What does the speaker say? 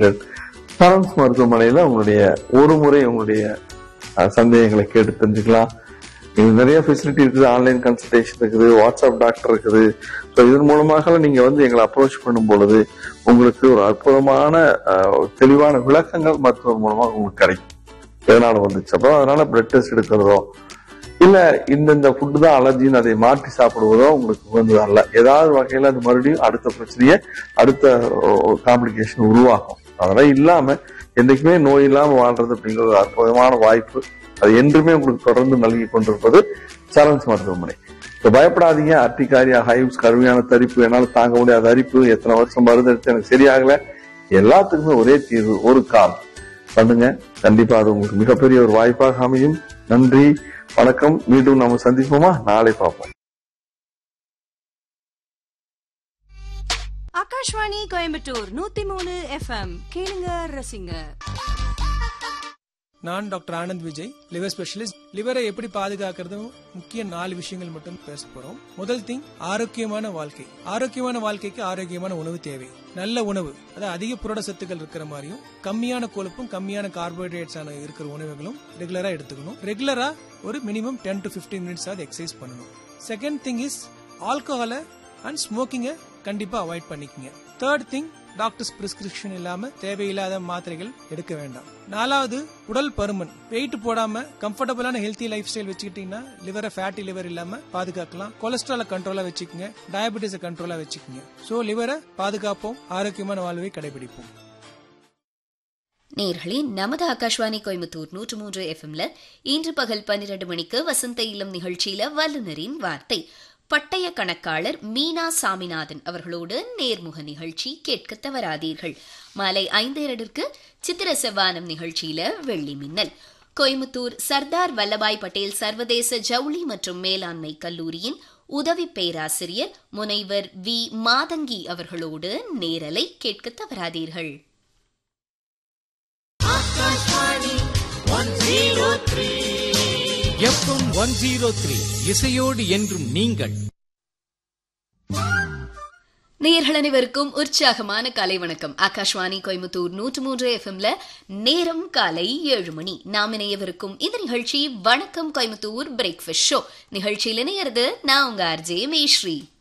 related சரண்ஸ் மருத்துவமனையில உங்களுடைய ஒரு முறை உங்களுடைய அஹ், சந்தேகங்களை கேட்டு தெரிஞ்சுக்கலாம் இது நிறைய ஃபெசிலிட்டி இருக்குது ஆன்லைன் கன்சல்டேஷன் இருக்குது வாட்ஸ்அப் டாக்டர் இருக்குது ஸோ இதன் மூலமாக நீங்க வந்து எங்களை அப்ரோச் பண்ணும் பொழுது உங்களுக்கு ஒரு அற்புதமான அஹ், தெளிவான விளக்கங்கள் மருத்துவர் மூலமாக உங்களுக்கு கிடைக்கும் எதனால வந்துச்சு அப்போ அதனால பிளட் டெஸ்ட் எடுக்கிறதோ இல்ல இந்தந்த ஃபுட்டு தான் அலர்ஜின்னு அதை மாற்றி சாப்பிடுவதோ உங்களுக்கு உகந்தது அல்ல ஏதாவது வகையில அது மறுபடியும் அடுத்த பிரச்சனையை அடுத்த காம்ப்ளிகேஷன் உருவாகும் அதெல்லாம் இல்லாம என்னைக்குமே நோய் இல்லாம வாழ்றது அப்படிங்கிற ஒரு அற்புதமான வாய்ப்பு அது என்றுமே உங்களுக்கு தொடர்ந்து நல்கி கொண்டிருப்பது சரண்ஸ் மருத்துவமனை இப்போ பயப்படாதீங்க அட்டிக்காரியா ஹைவ்ஸ் கருமையான தரிப்பு என்னால் தாங்க முடியாத அரிப்பு எத்தனை வருஷம் மருந்து எடுத்து எனக்கு சரியாகல எல்லாத்துக்குமே ஒரே தீர்வு ஒரு கால் பண்ணுங்க கண்டிப்பா அது உங்களுக்கு மிகப்பெரிய ஒரு வாய்ப்பாக அமையும் நன்றி வணக்கம் மீண்டும் நாம சந்திப்போமா நாளை பார்ப்போம் ஆகாஷ்வாணி கோயம்புத்தூர் நூத்தி மூணு எஃப்எம் கேளுங்க ரசிங்க நான் doctor Anand Vijay liver specialist லிவரை எப்படி பாதுகாக்கிறது முக்கிய நாலு விஷயங்கள் மட்டும் பேச போறோம் முதல் திங் ஆரோக்கியமான வாழ்க்கை ஆரோக்கியமான வாழ்க்கைக்கு ஆரோக்கியமான உணவு தேவை நல்ல உணவு அதாவது அதிக புரட சத்துக்கள் இருக்கிற மாதிரியும் கம்மியான கொழுப்பும் கம்மியான கார்போஹைட்ரேட்ஸ் ஆன இருக்கிற உணவுகளும் ரெகுலரா எடுத்துக்கணும் ரெகுலரா ஒரு மினிமம் டென் டு 15 மினிட்ஸ் ஆகுது எக்ஸசைஸ் பண்ணணும் செகண்ட் திங் இஸ் ஆல்கஹாலை அண்ட் ஸ்மோக்கிங்கை கண்டிப்பா அவாய்ட் பண்ணிக்கங்க தேர்ட் திங் டாக்டர்ஸ் பிரிஸ்கிரிப்ஷன் இல்லாம தேவையில்லாத மாத்திரைகள் எடுக்க வேண்டாம் நாலாவது உடல் பருமன் வெயிட் போடாம கம்ஃபர்டபுளான ஹெல்த்தி லைஃப் ஸ்டைல் வச்சுக்கிட்டீங்கன்னா லிவரை ஃபேட்டி லிவர் இல்லாம பாதுகாக்கலாம் கொலஸ்ட்ரால கண்ட்ரோலா வச்சுக்கோங்க டயபெட்டிஸை கண்ட்ரோலா வச்சுக்கோங்க சோ லிவரை பாதுகாப்போம் ஆரோக்கியமான வாழ்வை கடைபிடிப்போம் நேர்களே நமது ஆகாஷ்வாணி கோயம்புத்தூர் நூற்று மூன்று எஃப்எம்ல இன்று பகல் பன்னிரண்டு மணிக்கு வசந்த இல்லம் நிகழ்ச்சியில வல்லுநரின் வார்த்தை பட்டய கணக்காளர் மீனா சாமிநாதன் அவர்களோடு நேர்முக நிகழ்ச்சி கேட்க தவறாதீர்கள் மாலை ஐந்து இரண்டிற்கு சித்திர செவ்வானம் நிகழ்ச்சியில வெள்ளி மின்னல் கோயம்புத்தூர் சர்தார் வல்லபாய் பட்டேல் சர்வதேச ஜவுளி மற்றும் மேலாண்மை கல்லூரியின் உதவி பேராசிரியர் முனைவர் வி மாதங்கி அவர்களோடு நேரலை கேட்க தவறாதீர்கள் எஃப்எம் ஒன் ஜீரோ த்ரீ இசையோடு என்றும் நீங்கள் நேயர்கள் அனைவருக்கும் உற்சாகமான காலை வணக்கம் ஆகாஷ்வாணி கோயம்புத்தூர் நூற்று மூன்று எஃப்எம்ல நேரம் காலை ஏழு மணி நாம் இணையவிருக்கும் இந்த நிகழ்ச்சி வணக்கம் கோயம்புத்தூர் பிரேக்ஃபாஸ்ட் ஷோ நிகழ்ச்சியில் இணையறது நான் உங்க ஆர்ஜே மேஸ்ரீ